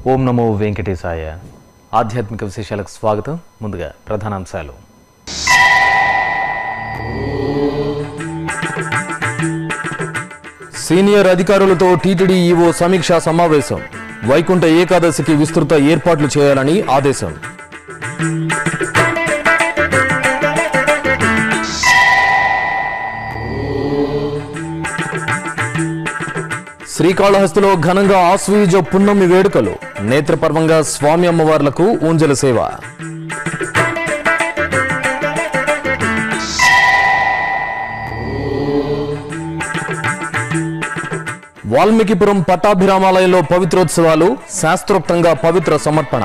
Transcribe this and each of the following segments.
ఓం నమో వెంకటేశాయ ఆధ్యాత్మిక విశేషాలకు స్వాగతం ముందుగా ప్రధానాంశాలు సీనియర్ అధికారులతో టీటీడీ ఈవో సమీక్షా సమావేశం వైకుంఠ ఏకాదశికి విస్తృత ఏర్పాట్లు చేయాలని ఆదేశం శ్రీకాళహస్తిలో ఘనంగా ఆశ్వయుజ పున్నమి వేడుకలు నేత్రపర్వంగా స్వామి అమ్మవార్లకు ఊంజల సేవ వాల్మీకిపురం పట్టాభిరామాలయంలో పవిత్రోత్సవాలు శాస్త్రోక్తంగా పవిత్ర సమర్పణ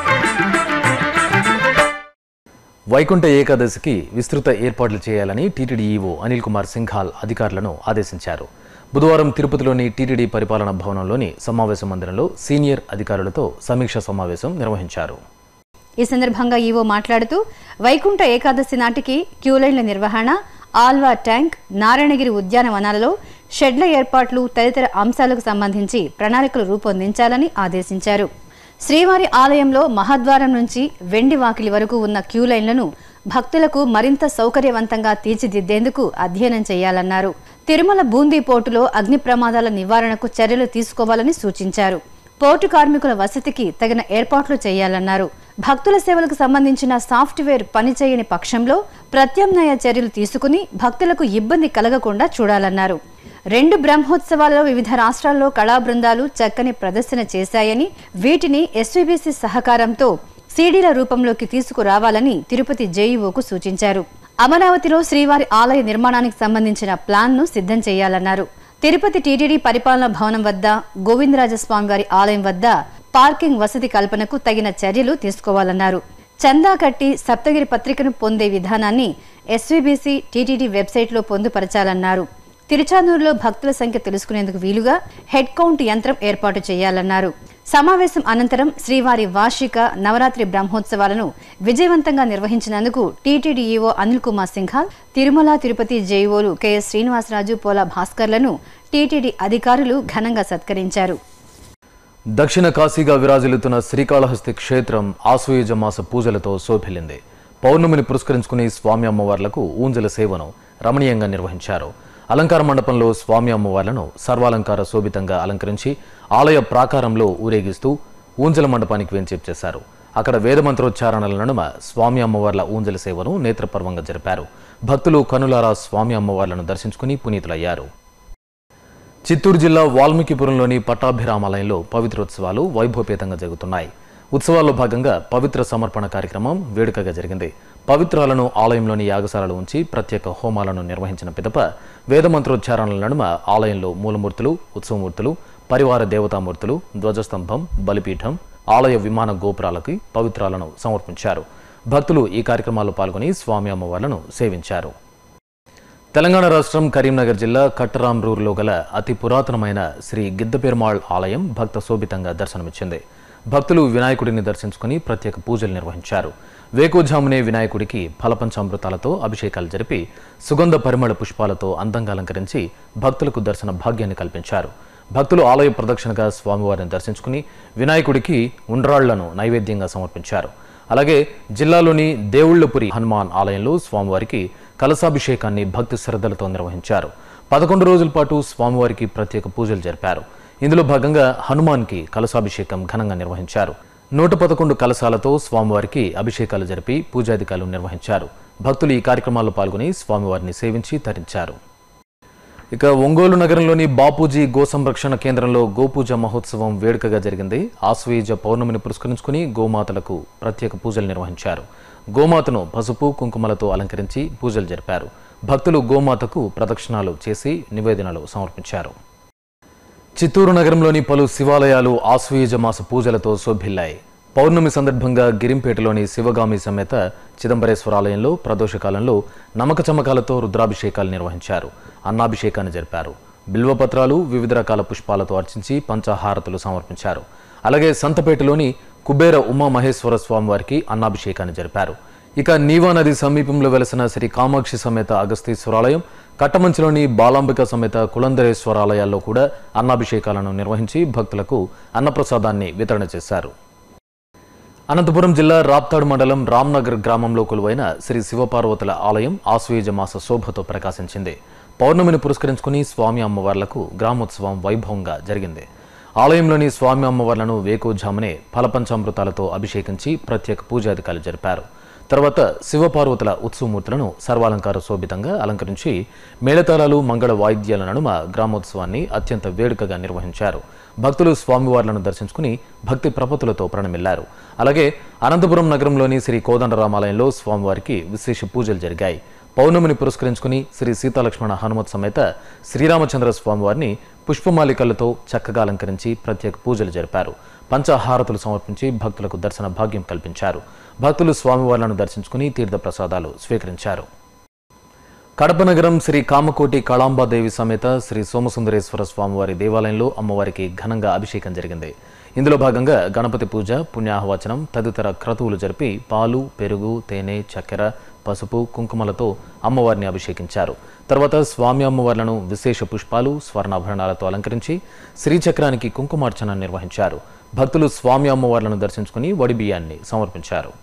వైకుంఠ ఏకాదశికి విస్తృత ఏర్పాట్లు చేయాలని టీటీడీ ఈవో అనిల్ కుమార్ సింఘాల్ అధికారులను ఆదేశించారు బుధవారం తిరుపతిలోని టీటీడీ పరిపాలనా భవనంలోని సమావేశ మందిరంలో సీనియర్ అధికారులతో సమీక్షా సమావేశం నిర్వహించారు ఈ సందర్భంగా ఈవో మాట్లాడుతూ వైకుంఠ ఏకాదశి నాటికి క్యూలైన్ల నిర్వహణ ఆల్వా ట్యాంక్ నారాయణగిరి ఉద్యానవనాలలో షెడ్ల ఏర్పాట్లు తదితర అంశాలకు సంబంధించి ప్రణాళికలు రూపొందించాలని ఆదేశించారు శ్రీవారి ఆలయంలో మహద్వారం నుంచి వెండి వాకిలి వరకు ఉన్న క్యూలైన్లను భక్తులకు మరింత సౌకర్యవంతంగా తీర్చిదిద్దేందుకు అధ్యయనం చేయాలన్నారు తిరుమల బూందీ పోర్టులో అగ్ని ప్రమాదాల నివారణకు చర్యలు తీసుకోవాలని సూచించారు పోర్టు కార్మికుల వసతికి తగిన ఏర్పాట్లు చేయాలన్నారు భక్తుల సేవలకు సంబంధించిన సాఫ్ట్వేర్ పనిచేయని పక్షంలో ప్రత్యామ్నాయ చర్యలు తీసుకుని భక్తులకు ఇబ్బంది కలగకుండా చూడాలన్నారు రెండు బ్రహ్మోత్సవాలలో వివిధ రాష్ట్రాల్లో కళా బృందాలు చక్కని ప్రదర్శన చేశాయని వీటిని ఎస్వీబీసీ సహకారంతో సీడీల రూపంలోకి తీసుకురావాలని తిరుపతి జేఈఓకు సూచించారు అమరావతిలో శ్రీవారి ఆలయ నిర్మాణానికి సంబంధించిన ప్లాన్ను సిద్ధం చేయాలన్నారు తిరుపతి టీటీడీ పరిపాలనా భవనం వద్ద గోవిందరాజస్వామి వారి ఆలయం వద్ద పార్కింగ్ వసతి కల్పనకు తగిన చర్యలు తీసుకోవాలన్నారు చందా కట్టి సప్తగిరి పత్రికను పొందే విధానాన్ని ఎస్వీబీసీ టీటీడీ వెబ్సైట్లో పొందుపరచాలన్నారు తిరుచానూరులో భక్తుల సంఖ్య తెలుసుకునేందుకు వీలుగా హెడ్ కౌంట్ యంత్రం ఏర్పాటు చేయాలన్నారు సమావేశం అనంతరం శ్రీవారి వార్షిక నవరాత్రి బ్రహ్మోత్సవాలను విజయవంతంగా నిర్వహించినందుకు టీటీడీ ఈవో అనిల్ కుమార్ సింఘాల్ తిరుమల తిరుపతి జేఈఓలు కెఎస్ శ్రీనివాసరాజు పోలా భాస్కర్లను టీటీడీ అధికారులు ఘనంగా సత్కరించారు దక్షిణ కాశీగా విరాజిల్లుతున్న శ్రీకాళహస్తి క్షేత్రం ఆశ్వయుజ మాస పూజలతో శోభిల్లింది పౌర్ణమిని పురస్కరించుకుని స్వామి అమ్మవార్లకు ఊంజల సేవను రమణీయంగా నిర్వహించారు అలంకార మండపంలో స్వామి అమ్మవార్లను సర్వాలంకార శోభితంగా అలంకరించి ఆలయ ప్రాకారంలో ఊరేగిస్తూ ఊంజల మండపానికి వెంచేపు చేశారు అక్కడ వేదమంత్రోచ్చారణల నడుమ స్వామి అమ్మవార్ల ఊంజల సేవను నేత్రపర్వంగా జరిపారు భక్తులు కనులారా స్వామి అమ్మవార్లను దర్శించుకుని పునీతులయ్యారు చిత్తూరు జిల్లా వాల్మీకిపురంలోని పట్టాభిరామాలయంలో పవిత్రోత్సవాలు వైభవపేతంగా జరుగుతున్నాయి ఉత్సవాల్లో భాగంగా పవిత్ర సమర్పణ కార్యక్రమం వేడుకగా జరిగింది పవిత్రాలను ఆలయంలోని యాగశాలలో ఉంచి ప్రత్యేక హోమాలను నిర్వహించిన పిదప వేదమంత్రోచ్చారణల నడుమ ఆలయంలో మూలమూర్తులు ఉత్సవమూర్తులు పరివార దేవతామూర్తులు ధ్వజస్తంభం బలిపీఠం ఆలయ విమాన గోపురాలకి పవిత్రాలను సమర్పించారు భక్తులు ఈ కార్యక్రమాల్లో పాల్గొని స్వామి అమ్మవార్లను సేవించారు తెలంగాణ రాష్ట్రం కరీంనగర్ జిల్లా కట్టరాంరూరులో గల అతి పురాతనమైన శ్రీ గిద్దపెరుమాళ్ ఆలయం భక్త శోభితంగా దర్శనమిచ్చింది భక్తులు వినాయకుడిని దర్శించుకుని ప్రత్యేక పూజలు నిర్వహించారు వేకోజామునే వినాయకుడికి ఫలపంచామృతాలతో అభిషేకాలు జరిపి సుగంధ పరిమళ పుష్పాలతో అందంగా అలంకరించి భక్తులకు దర్శన భాగ్యాన్ని కల్పించారు భక్తులు ఆలయ ప్రదక్షిణగా స్వామివారిని దర్శించుకుని వినాయకుడికి ఉండ్రాళ్లను నైవేద్యంగా సమర్పించారు అలాగే జిల్లాలోని దేవుళ్లపురి హనుమాన్ ఆలయంలో స్వామివారికి కలశాభిషేకాన్ని భక్తి శ్రద్ధలతో నిర్వహించారు పదకొండు రోజుల పాటు స్వామివారికి ప్రత్యేక పూజలు జరిపారు ఇందులో భాగంగా హనుమాన్కి కలశాభిషేకం ఘనంగా నిర్వహించారు నూట పదకొండు కలశాలతో స్వామివారికి అభిషేకాలు జరిపి పూజాధికారులు నిర్వహించారు భక్తులు ఈ కార్యక్రమాల్లో పాల్గొని స్వామివారిని సేవించి తరించారు ఇక ఒంగోలు నగరంలోని బాపూజీ గో సంరక్షణ కేంద్రంలో గోపూజ మహోత్సవం వేడుకగా జరిగింది ఆశ్వయుజ పౌర్ణమిని పురస్కరించుకుని గోమాతలకు ప్రత్యేక పూజలు నిర్వహించారు గోమాతను పసుపు కుంకుమలతో అలంకరించి పూజలు జరిపారు భక్తులు గోమాతకు ప్రదక్షిణాలు చేసి నివేదనలు సమర్పించారు చిత్తూరు నగరంలోని పలు శివాలయాలు ఆశ్వయుజ మాస పూజలతో శోభిల్లాయి పౌర్ణమి సందర్భంగా గిరింపేటలోని శివగామి సమేత చిదంబరేశ్వరాలయంలో ప్రదోషకాలంలో నమక చమకాలతో రుద్రాభిషేకాలు నిర్వహించారు అన్నాభిషేకాన్ని జరిపారు బిల్వపత్రాలు వివిధ రకాల పుష్పాలతో అర్చించి పంచహారతులు సమర్పించారు అలాగే సంతపేటలోని కుబేర ఉమామహేశ్వర స్వామి వారికి అన్నాభిషేకాన్ని జరిపారు ఇక నీవా నది సమీపంలో వెలసిన శ్రీ కామాక్షి సమేత అగస్తీశ్వరాలయం కట్టమంచిలోని బాలాంబిక సమేత కులందరేశ్వర ఆలయాల్లో కూడా అన్నాభిషేకాలను నిర్వహించి భక్తులకు అన్నప్రసాదాన్ని వితరణ చేశారు అనంతపురం జిల్లా రాప్తాడు మండలం రామ్నగర్ గ్రామంలో కొలువైన శ్రీ శివపార్వతుల ఆలయం ఆశ్వయుజ మాస శోభతో ప్రకాశించింది పౌర్ణమిని పురస్కరించుకుని స్వామి అమ్మవార్లకు గ్రామోత్సవం వైభవంగా జరిగింది ఆలయంలోని స్వామి అమ్మవార్లను వేకోజామునే ఫలపంచామృతాలతో అభిషేకించి ప్రత్యేక పూజాధికారులు జరిపారు తర్వాత శివపార్వతుల ఉత్సవమూర్తులను సర్వాలంకార శోభితంగా అలంకరించి మేళతాళాలు మంగళ వాయిద్యాల నడుమ గ్రామోత్సవాన్ని అత్యంత వేడుకగా నిర్వహించారు భక్తులు స్వామివార్లను దర్శించుకుని భక్తి ప్రపతులతో ప్రణమిల్లారు అలాగే అనంతపురం నగరంలోని శ్రీ కోదండరామాలయంలో స్వామివారికి విశేష పూజలు జరిగాయి పౌర్ణమిని పురస్కరించుకుని శ్రీ సీతాలక్ష్మణ హనుమత్ సమేత శ్రీరామచంద్ర స్వామివారిని పుష్పమాలికలతో చక్కగా అలంకరించి ప్రత్యేక పూజలు జరిపారు పంచహారతులు సమర్పించి భక్తులకు దర్శన భాగ్యం కల్పించారు భక్తులు స్వామివార్లను దర్శించుకుని తీర్థ ప్రసాదాలు స్వీకరించారు కడప నగరం శ్రీ కామకోటి కళాంబాదేవి సమేత శ్రీ సోమసుందరేశ్వర స్వామివారి దేవాలయంలో అమ్మవారికి ఘనంగా అభిషేకం జరిగింది ఇందులో భాగంగా గణపతి పూజ పుణ్యాహవచనం తదితర క్రతువులు జరిపి పాలు పెరుగు తేనె చక్కెర పసుపు కుంకుమలతో అమ్మవారిని అభిషేకించారు తర్వాత స్వామి అమ్మవార్లను విశేష పుష్పాలు స్వర్ణాభరణాలతో అలంకరించి శ్రీచక్రానికి కుంకుమార్చన నిర్వహించారు భక్తులు స్వామి అమ్మవార్లను దర్శించుకుని వడి బియ్యాన్ని సమర్పించారు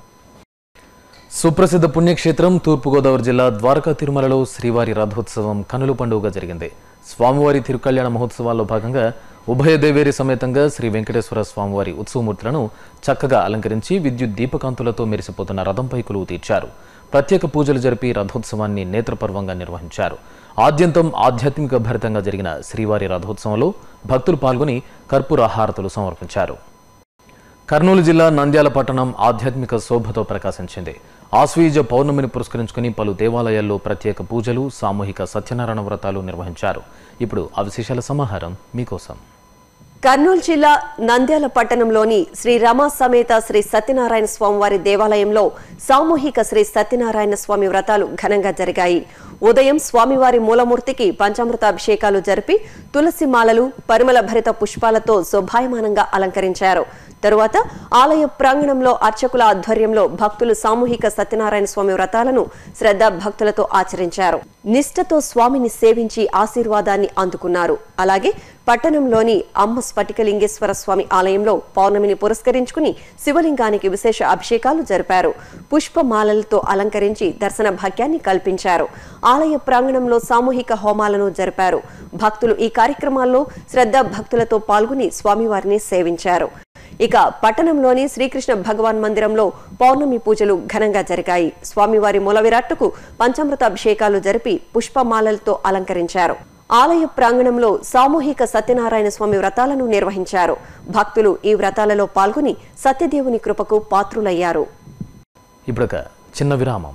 సుప్రసిద్ధ పుణ్యక్షేత్రం తూర్పుగోదావరి జిల్లా ద్వారకా తిరుమలలో శ్రీవారి రథోత్సవం కనుల పండుగగా జరిగింది స్వామివారి తిరుకళ్యాణ మహోత్సవాల్లో భాగంగా ఉభయ దేవేరి సమేతంగా శ్రీ వెంకటేశ్వర స్వామివారి ఉత్సవమూర్తులను చక్కగా అలంకరించి విద్యుత్ దీపకాంతులతో మెరిసిపోతున్న రథంపై కొలువు తీర్చారు ప్రత్యేక పూజలు జరిపి రథోత్సవాన్ని నేత్రపర్వంగా నిర్వహించారు ఆద్యంతం ఆధ్యాత్మిక భరితంగా జరిగిన శ్రీవారి రథోత్సవంలో భక్తులు పాల్గొని కర్పూర హారతులు సమర్పించారు కర్నూలు జిల్లా నంద్యాల పట్టణం ఆధ్యాత్మిక శోభతో ప్రకాశించింది ఆశ్వీజ పౌర్ణమిని పురస్కరించుకుని పలు దేవాలయాల్లో ప్రత్యేక పూజలు సామూహిక సత్యనారాయణ వ్రతాలు నిర్వహించారు ఇప్పుడు ఆ విశేషాల సమాహారం మీకోసం కర్నూలు జిల్లా నంద్యాల పట్టణంలోని శ్రీ రమా సమేత శ్రీ సత్యనారాయణ స్వామివారి దేవాలయంలో సామూహిక శ్రీ సత్యనారాయణ స్వామి వ్రతాలు ఘనంగా జరిగాయి ఉదయం స్వామివారి మూలమూర్తికి పంచామృత అభిషేకాలు జరిపి తులసి మాలలు పరిమళ భరిత పుష్పాలతో శోభాయమానంగా అలంకరించారు తరువాత ఆలయ ప్రాంగణంలో అర్చకుల ఆధ్వర్యంలో భక్తులు సామూహిక సత్యనారాయణ స్వామి వ్రతాలను శ్రద్ధ భక్తులతో ఆచరించారు నిష్ఠతో స్వామిని సేవించి ఆశీర్వాదాన్ని అందుకున్నారు అలాగే పట్టణంలోని అమ్మ స్ఫటికలింగేశ్వర స్వామి ఆలయంలో పౌర్ణమిని పురస్కరించుకుని శివలింగానికి విశేష అభిషేకాలు జరిపారు పుష్పమాలలతో అలంకరించి దర్శన భాగ్యాన్ని కల్పించారు ఆలయ ప్రాంగణంలో సామూహిక హోమాలను జరిపారు భక్తులు ఈ కార్యక్రమాల్లో శ్రద్ధ భక్తులతో పాల్గొని స్వామివారిని సేవించారు ఇక పట్టణంలోని శ్రీకృష్ణ భగవాన్ మందిరంలో పౌర్ణమి పూజలు ఘనంగా జరిగాయి స్వామివారి మూల విరాట్టుకు పంచామృత అభిషేకాలు జరిపి పుష్పమాలలతో అలంకరించారు ఆలయ ప్రాంగణంలో సామూహిక సత్యనారాయణ స్వామి వ్రతాలను నిర్వహించారు భక్తులు ఈ వ్రతాలలో పాల్గొని సత్యదేవుని కృపకు పాత్రులయ్యారు ఇప్పుడొక చిన్న విరామం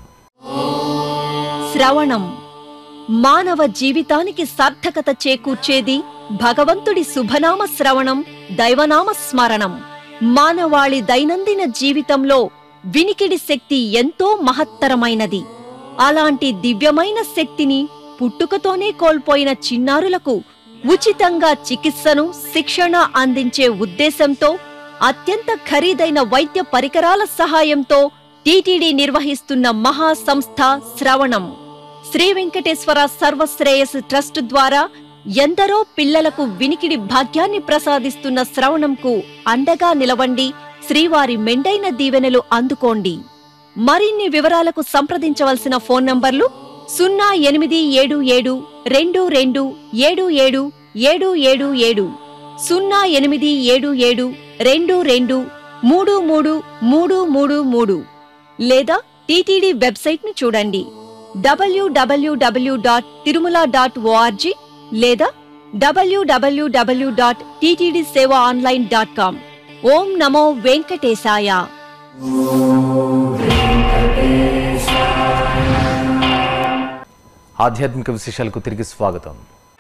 శ్రవణం మానవ జీవితానికి సార్థకత చేకూర్చేది భగవంతుడి శుభనామ శ్రవణం దైవనామ స్మరణం మానవాళి దైనందిన జీవితంలో వినికిడి శక్తి ఎంతో మహత్తరమైనది అలాంటి దివ్యమైన శక్తిని పుట్టుకతోనే కోల్పోయిన చిన్నారులకు ఉచితంగా చికిత్సను శిక్షణ అందించే ఉద్దేశంతో అత్యంత ఖరీదైన వైద్య పరికరాల సహాయంతో టీటీడీ నిర్వహిస్తున్న మహా సంస్థ శ్రవణం శ్రీ వెంకటేశ్వర సర్వశ్రేయస్ ట్రస్ట్ ద్వారా ఎందరో పిల్లలకు వినికిడి భాగ్యాన్ని ప్రసాదిస్తున్న శ్రవణంకు అండగా నిలవండి శ్రీవారి మెండైన దీవెనలు అందుకోండి మరిన్ని వివరాలకు సంప్రదించవలసిన ఫోన్ నంబర్లు సున్నా ఎనిమిది ఏడు ఏడు రెండు రెండు ఏడు ఏడు ఏడు ఏడు ఏడు సున్నా ఎనిమిది ఏడు ఏడు రెండు రెండు మూడు మూడు మూడు మూడు మూడు లేదా టీటీడీ వెబ్సైట్ ను చూడండి డబ్ల్యూడబ్ల్యూడబ్ల్యూ డాట్ తిరుమల డాట్ ఓఆర్జీ లేదా డబ్ల్యూడబ్ల్యూడబ్ల్యూ dot TTD seva online dot com ఓం నమో వెంకటేశాయ ఆధ్యాత్మిక విశేషాలకు తిరిగి స్వాగతం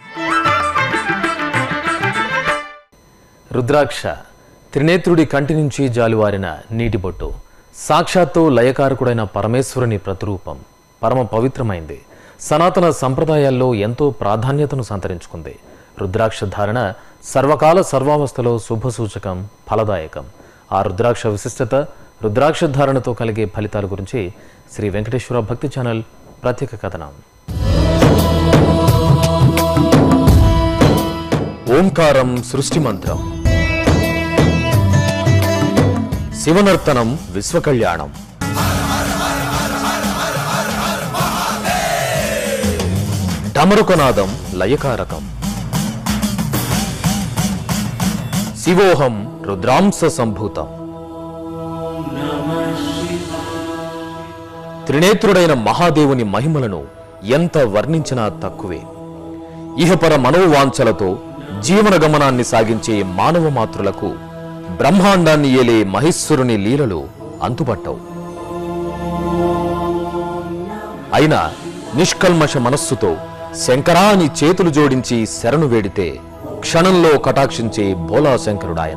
రుద్రాక్ష త్రినేత్రుడి కంటి నుంచి జాలువారిన నీటి బొట్టు సాక్షాత్తు లయకారకుడైన పరమేశ్వరుని ప్రతిరూపం పరమ పవిత్రమైంది సనాతన సంప్రదాయాల్లో ఎంతో ప్రాధాన్యతను సంతరించుకుంది రుద్రాక్ష ధారణ సర్వకాల సర్వావస్థలో శుభసూచకం ఫలదాయకం ఆ రుద్రాక్ష విశిష్టత రుద్రాక్ష ధారణతో కలిగే ఫలితాల గురించి శ్రీ వెంకటేశ్వర భక్తి ఛానల్ ప్రత్యేక కథనం ఓంకారం సృష్టి మంత్రం శివనర్తనం విశ్వకళ్యాణం డమరుకనాదం లయకారకం శివోహం రుద్రాంశ సంభూతం త్రినేత్రుడైన మహాదేవుని మహిమలను ఎంత వర్ణించినా తక్కువే ఇహపర మనోవాంఛలతో జీవన గమనాన్ని సాగించే మానవ మాతృలకు బ్రహ్మాండాన్ని ఏలే మహేశ్వరుని లీలలు అంతుపట్టవు అయినా నిష్కల్మష మనస్సుతో శంకరా అని చేతులు జోడించి శరణు వేడితే క్షణంలో కటాక్షించే భోలా శంకరుడాయన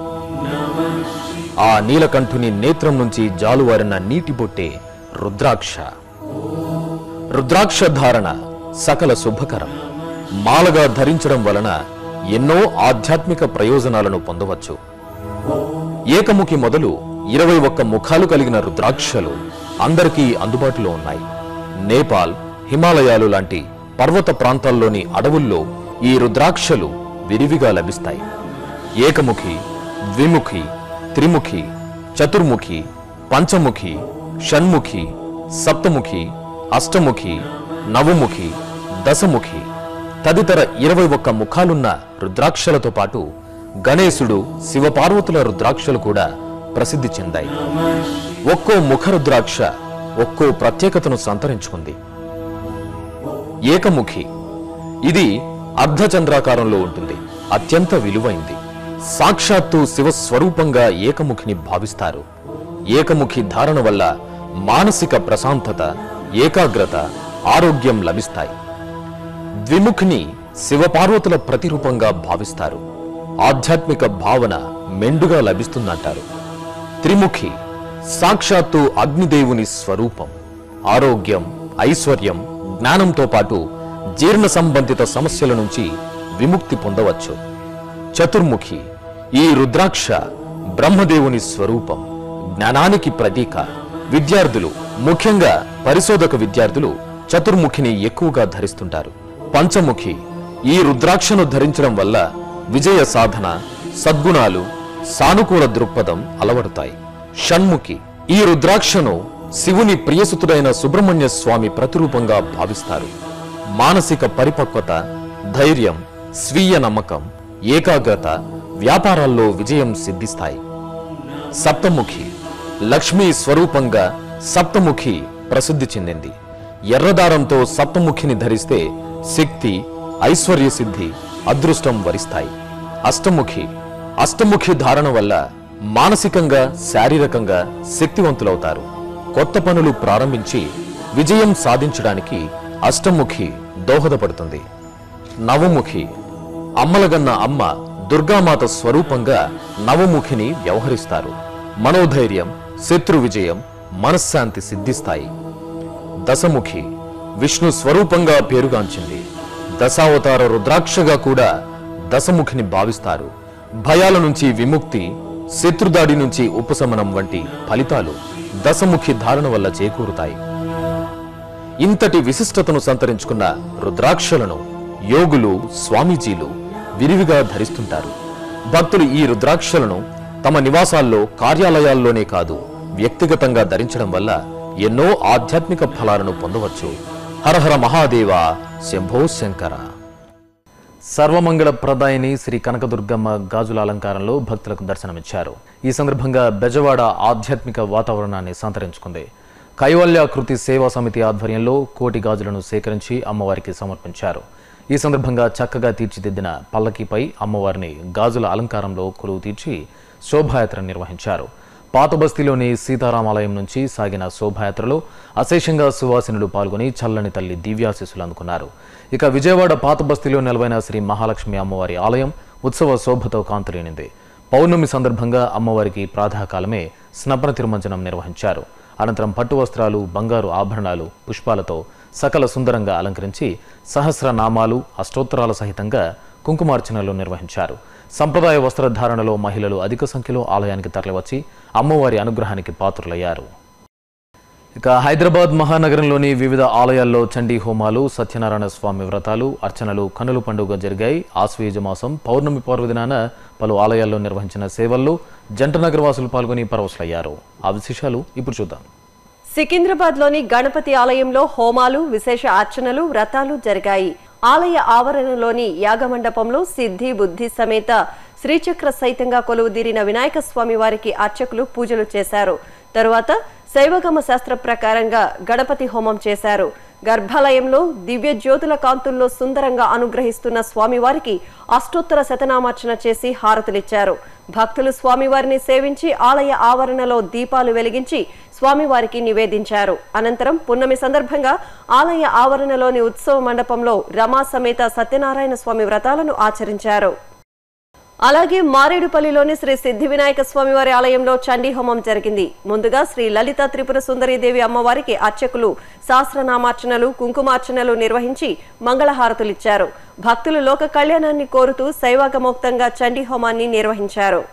ఆ నీలకంఠుని నేత్రం నుంచి జాలువారిన నీటి బొట్టే రుద్రాక్ష రుద్రాక్ష ధారణ సకల శుభకరం మాలగా ధరించడం వలన ఎన్నో ఆధ్యాత్మిక ప్రయోజనాలను పొందవచ్చు ఏకముఖి మొదలు ఇరవై ఒక్క ముఖాలు కలిగిన రుద్రాక్షలు అందరికీ అందుబాటులో ఉన్నాయి నేపాల్ హిమాలయాలు లాంటి పర్వత ప్రాంతాల్లోని అడవుల్లో ఈ రుద్రాక్షలు విరివిగా లభిస్తాయి ఏకముఖి ద్విముఖి త్రిముఖి చతుర్ముఖి పంచముఖి షణ్ముఖి సప్తముఖి అష్టముఖి నవముఖి దశముఖి తదితర ఇరవై ఒక్క ముఖాలున్న రుద్రాక్షలతో పాటు గణేశుడు శివపార్వతుల రుద్రాక్షలు కూడా ప్రసిద్ధి చెందాయి ఒక్కో ముఖ రుద్రాక్ష ఒక్కో ప్రత్యేకతను సంతరించుకుంది ఏకముఖి ఇది అర్ధచంద్రాకారంలో ఉంటుంది అత్యంత విలువైంది సాక్షాత్తు శివ స్వరూపంగా ఏకముఖిని భావిస్తారు ఏకముఖి ధారణ వల్ల మానసిక ప్రశాంతత ఏకాగ్రత ఆరోగ్యం లభిస్తాయి ద్విముఖిని శివపార్వతుల ప్రతిరూపంగా భావిస్తారు ఆధ్యాత్మిక భావన మెండుగా లభిస్తుందంటారు త్రిముఖి సాక్షాత్తు అగ్నిదేవుని స్వరూపం ఆరోగ్యం ఐశ్వర్యం జ్ఞానంతో పాటు జీర్ణ సంబంధిత సమస్యల నుంచి విముక్తి పొందవచ్చు చతుర్ముఖి ఈ రుద్రాక్ష బ్రహ్మదేవుని స్వరూపం జ్ఞానానికి ప్రతీక విద్యార్థులు ముఖ్యంగా పరిశోధక విద్యార్థులు చతుర్ముఖిని ఎక్కువగా ధరిస్తుంటారు పంచముఖి ఈ రుద్రాక్షను ధరించడం వల్ల విజయ సాధన సద్గుణాలు సానుకూల దృక్పథం అలవడతాయి షణ్ముఖి ఈ రుద్రాక్షను శివుని ప్రియసుతుడైన సుబ్రహ్మణ్య స్వామి ప్రతిరూపంగా భావిస్తారు మానసిక పరిపక్వత ధైర్యం స్వీయ నమ్మకం ఏకాగ్రత వ్యాపారాల్లో విజయం సిద్ధిస్తాయి సప్తముఖి లక్ష్మీ స్వరూపంగా సప్తముఖి ప్రసిద్ధి చెందింది ఎర్రదారంతో సప్తముఖిని ధరిస్తే శక్తి ఐశ్వర్య సిద్ధి అదృష్టం వరిస్తాయి అష్టముఖి అష్టముఖి ధారణ వల్ల మానసికంగా శారీరకంగా శక్తివంతులవుతారు కొత్త పనులు ప్రారంభించి విజయం సాధించడానికి అష్టముఖి దోహదపడుతుంది నవముఖి అమ్మలగన్న అమ్మ దుర్గామాత స్వరూపంగా నవముఖిని వ్యవహరిస్తారు మనోధైర్యం శత్రు విజయం మనశ్శాంతి సిద్ధిస్తాయి దశముఖి విష్ణు స్వరూపంగా పేరుగాంచింది దశావతార రుద్రాక్షగా కూడా దశముఖిని భావిస్తారు భయాల నుంచి విముక్తి శత్రుదాడి నుంచి ఉపశమనం వంటి ఫలితాలు దశముఖి ధారణ వల్ల చేకూరుతాయి ఇంతటి విశిష్టతను సంతరించుకున్న రుద్రాక్షలను యోగులు స్వామీజీలు విరివిగా ధరిస్తుంటారు భక్తులు ఈ రుద్రాక్షలను తమ నివాసాల్లో కార్యాలయాల్లోనే కాదు వ్యక్తిగతంగా ధరించడం వల్ల ఎన్నో ఆధ్యాత్మిక ఫలాలను పొందవచ్చు హరహర మహాదేవ శంభో శంకర సర్వమంగళ ప్రదాయిని శ్రీ కనకదుర్గమ్మ గాజుల అలంకారంలో భక్తులకు దర్శనమిచ్చారు ఈ సందర్భంగా బెజవాడ ఆధ్యాత్మిక వాతావరణాన్ని సంతరించుకుంది కైవల్యాకృతి సేవా సమితి ఆధ్వర్యంలో కోటి గాజులను సేకరించి అమ్మవారికి సమర్పించారు ఈ సందర్భంగా చక్కగా తీర్చిదిద్దిన పల్లకీపై అమ్మవారిని గాజుల అలంకారంలో కొలువు తీర్చి శోభాయాత్ర నిర్వహించారు పాత బస్తీలోని సీతారామాలయం నుంచి సాగిన శోభాయాత్రలో అశేషంగా సువాసినులు పాల్గొని చల్లని తల్లి దివ్యాశీస్సులు అందుకున్నారు ఇక విజయవాడ పాత బస్తీలో నెలవైన శ్రీ మహాలక్ష్మి అమ్మవారి ఆలయం ఉత్సవ శోభతో కాంతులేనింది పౌర్ణమి సందర్భంగా అమ్మవారికి ప్రాతకాలమే స్నపన తిరుమంజనం నిర్వహించారు అనంతరం పట్టు వస్త్రాలు బంగారు ఆభరణాలు పుష్పాలతో సకల సుందరంగా అలంకరించి సహస్ర నామాలు అష్టోత్తరాల సహితంగా కుంకుమార్చనలు నిర్వహించారు సంప్రదాయ వస్త్రధారణలో మహిళలు అధిక సంఖ్యలో ఆలయానికి తరలివచ్చి అమ్మవారి అనుగ్రహానికి పాత్రులయ్యారు ఇక హైదరాబాద్ మహానగరంలోని వివిధ ఆలయాల్లో చండీ హోమాలు సత్యనారాయణ స్వామి వ్రతాలు అర్చనలు కనుల పండుగ జరిగాయి ఆశ్వయుజ మాసం పౌర్ణమి పర్వదినాన పలు ఆలయాల్లో నిర్వహించిన సేవల్లో జంట నగరవాసులు పాల్గొని పరవశులయ్యారు ఆ విశేషాలు ఇప్పుడు చూద్దాం సికింద్రాబాద్ లోని గణపతి ఆలయంలో హోమాలు విశేష అర్చనలు వ్రతాలు జరిగాయి ఆలయ ఆవరణలోని యాగమండపంలో సిద్ధి బుద్ధి సమేత శ్రీచక్ర సహితంగా కొలువుదీరిన వినాయక స్వామి వారికి అర్చకులు పూజలు చేశారు తరువాత శైవగమ శాస్త్ర ప్రకారంగా గణపతి హోమం చేశారు గర్భాలయంలో దివ్య జ్యోతుల కాంతుల్లో సుందరంగా అనుగ్రహిస్తున్న స్వామివారికి అష్టోత్తర శతనామార్చన చేసి హారతులిచ్చారు భక్తులు స్వామివారిని సేవించి ఆలయ ఆవరణలో దీపాలు వెలిగించి స్వామివారికి నివేదించారు అనంతరం పున్నమి సందర్భంగా ఆలయ ఆవరణలోని ఉత్సవ మండపంలో రమా సమేత సత్యనారాయణ స్వామి వ్రతాలను ఆచరించారు అలాగే మారేడుపల్లిలోని శ్రీ సిద్ధి వినాయక స్వామివారి ఆలయంలో చండీ హోమం జరిగింది ముందుగా శ్రీ లలిత త్రిపుర సుందరీదేవి అమ్మవారికి అర్చకులు సహస్రనామార్చనలు కుంకుమార్చనలు నిర్వహించి మంగళహారతులిచ్చారు భక్తులు లోక కళ్యాణాన్ని కోరుతూ శైవాగమోక్తంగా చండీ హోమాన్ని నిర్వహించారు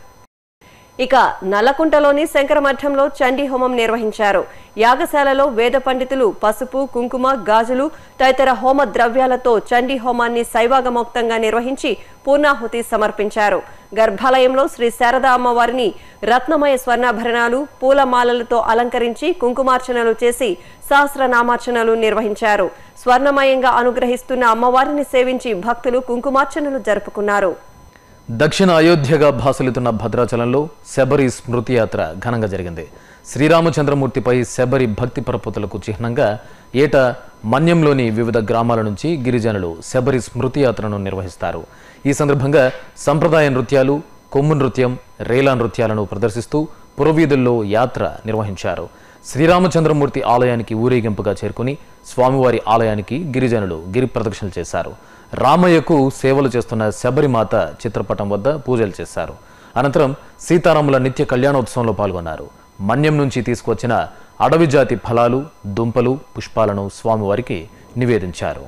ఇక నల్లకుంటలోని శంకరమఠంలో చండీ హోమం నిర్వహించారు యాగశాలలో వేద పండితులు పసుపు కుంకుమ గాజులు తదితర హోమ ద్రవ్యాలతో చండీ హోమాన్ని శైవాగమోక్తంగా నిర్వహించి పూర్ణాహుతి సమర్పించారు గర్భాలయంలో శ్రీ శారదా అమ్మవారిని రత్నమయ స్వర్ణాభరణాలు పూలమాలలతో అలంకరించి కుంకుమార్చనలు చేసి సహస్రనామార్చనలు నిర్వహించారు స్వర్ణమయంగా అనుగ్రహిస్తున్న అమ్మవారిని సేవించి భక్తులు కుంకుమార్చనలు జరుపుకున్నారు దక్షిణ అయోధ్యగా భాసలుతున్న భద్రాచలంలో శబరి స్మృతి యాత్ర ఘనంగా జరిగింది శ్రీరామచంద్రమూర్తిపై శబరి భక్తి పరపతులకు చిహ్నంగా ఏటా మన్యంలోని వివిధ గ్రామాల నుంచి గిరిజనులు శబరి స్మృతి యాత్రను నిర్వహిస్తారు ఈ సందర్భంగా సంప్రదాయ నృత్యాలు కొమ్ము నృత్యం రేలా నృత్యాలను ప్రదర్శిస్తూ పురవీధుల్లో యాత్ర నిర్వహించారు శ్రీరామచంద్రమూర్తి ఆలయానికి ఊరేగింపుగా చేరుకుని స్వామివారి ఆలయానికి గిరిజనులు గిరి ప్రదక్షిణలు చేశారు రామయ్యకు సేవలు చేస్తున్న శబరిమాత చిత్రపటం వద్ద పూజలు చేశారు అనంతరం సీతారాముల నిత్య కళ్యాణోత్సవంలో పాల్గొన్నారు మన్యం నుంచి తీసుకొచ్చిన అడవి జాతి ఫలాలు దుంపలు పుష్పాలను స్వామివారికి నివేదించారు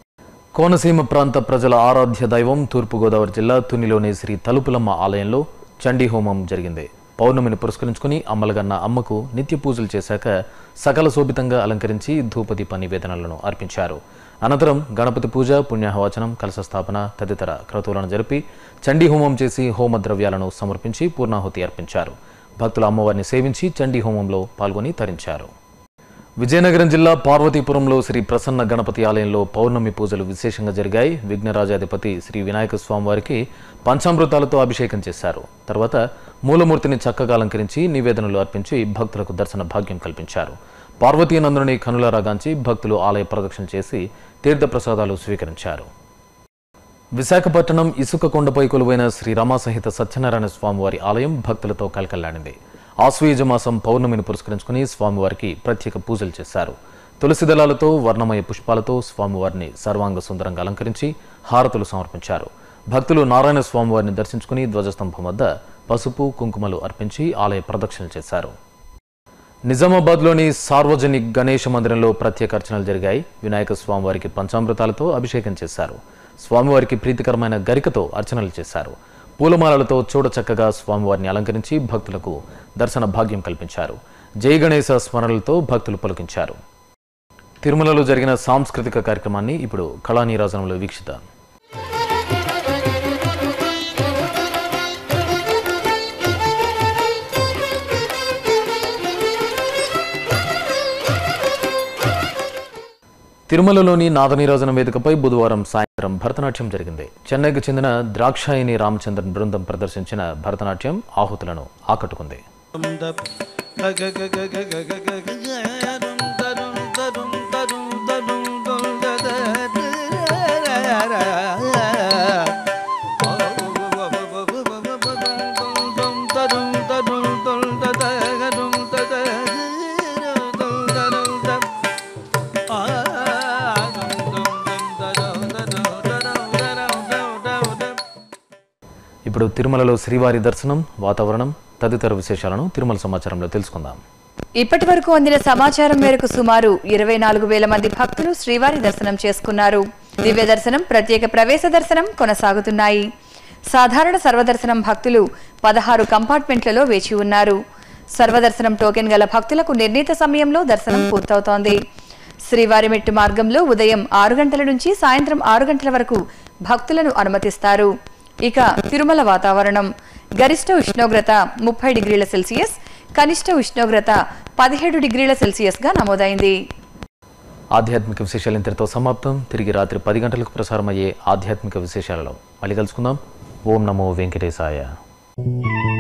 కోనసీమ ప్రాంత ప్రజల ఆరాధ్య దైవం తూర్పుగోదావరి జిల్లా తునిలోని శ్రీ తలుపులమ్మ ఆలయంలో చండీ హోమం జరిగింది పౌర్ణమిని పురస్కరించుకుని అమ్మలగన్న అమ్మకు నిత్య పూజలు చేశాక సకల శోభితంగా అలంకరించి ధూపదీప నివేదనలను అర్పించారు అనంతరం గణపతి పూజ పుణ్యాహవచనం కలశ స్థాపన తదితర క్రతువులను జరిపి చండీ హోమం చేసి హోమ ద్రవ్యాలను సమర్పించి పూర్ణాహుతి అర్పించారు భక్తులు అమ్మవారిని సేవించి చండీ హోమంలో పాల్గొని తరించారు విజయనగరం జిల్లా పార్వతీపురంలో శ్రీ ప్రసన్న గణపతి ఆలయంలో పౌర్ణమి పూజలు విశేషంగా జరిగాయి విఘ్నరాజాధిపతి శ్రీ వినాయక స్వామివారికి పంచామృతాలతో అభిషేకం చేశారు తర్వాత మూలమూర్తిని చక్కగా అలంకరించి నివేదనలు అర్పించి భక్తులకు దర్శన భాగ్యం కల్పించారు పార్వతీనందుని కనులారాగాంచి భక్తులు ఆలయ ప్రదక్షిణ చేసి తీర్థప్రసాదాలు స్వీకరించారు విశాఖపట్నం ఇసుక కొండపై కొలువైన శ్రీ రమాసహిత సత్యనారాయణ స్వామివారి ఆలయం భక్తులతో కలకల్లాడింది ఆశ్వయుజ మాసం పౌర్ణమిని పురస్కరించుకుని స్వామివారికి ప్రత్యేక పూజలు చేశారు తులసి దళాలతో వర్ణమయ పుష్పాలతో స్వామివారిని సర్వాంగ సుందరంగా అలంకరించి హారతులు సమర్పించారు భక్తులు నారాయణ స్వామివారిని దర్శించుకుని ధ్వజస్తంభం వద్ద పసుపు కుంకుమలు అర్పించి ఆలయ ప్రదక్షిణలు చేశారు నిజామాబాద్లోని సార్వజనిక్ గణేష మందిరంలో ప్రత్యేక అర్చనలు జరిగాయి వినాయక స్వామివారికి పంచామృతాలతో అభిషేకం చేశారు స్వామివారికి ప్రీతికరమైన గరికతో అర్చనలు చేశారు పూలమాలలతో చూడచక్కగా స్వామివారిని అలంకరించి భక్తులకు దర్శన భాగ్యం కల్పించారు జై గణేశ స్మరణలతో భక్తులు పలుకించారు తిరుమలలో జరిగిన సాంస్కృతిక కార్యక్రమాన్ని ఇప్పుడు కళానీరాజనంలో వీక్షిద్దాం తిరుమలలోని నాదనీరాజన వేదికపై బుధవారం సాయంత్రం భరతనాట్యం జరిగింది చెన్నైకి చెందిన ద్రాక్షాయిని రామచంద్రన్ బృందం ప్రదర్శించిన భరతనాట్యం ఆహుతులను ఆకట్టుకుంది ఇప్పుడు తిరుమలలో శ్రీవారి దర్శనం వాతావరణం తదితర విశేషాలను తిరుమల సమాచారంలో తెలుసుకుందాం ఇప్పటి వరకు అందిన సమాచారం మేరకు సుమారు ఇరవై నాలుగు వేల మంది భక్తులు శ్రీవారి దర్శనం చేసుకున్నారు దివ్య దర్శనం ప్రత్యేక ప్రవేశ దర్శనం కొనసాగుతున్నాయి సాధారణ సర్వదర్శనం భక్తులు పదహారు కంపార్ట్మెంట్లలో వేచి ఉన్నారు సర్వదర్శనం టోకెన్ గల భక్తులకు నిర్ణీత సమయంలో దర్శనం పూర్తవుతోంది శ్రీవారి మెట్టు మార్గంలో ఉదయం ఆరు గంటల నుంచి సాయంత్రం ఆరు గంటల వరకు భక్తులను అనుమతిస్తారు ఇక తిరుమల వాతావరణం గరిష్ట ఉష్ణోగ్రత ముప్పై డిగ్రీల సెల్సియస్ కనిష్ట ఉష్ణోగ్రత పదిహేడు డిగ్రీల సెల్సియస్ గా నమోదైంది ఆధ్యాత్మిక విశేషాలు ఇంతటితో సమాప్తం తిరిగి రాత్రి పది గంటలకు ప్రసారమయ్యే ఆధ్యాత్మిక విశేషాలలో మళ్ళీ కలుసుకుందాం ఓం నమో వెంకటేశాయ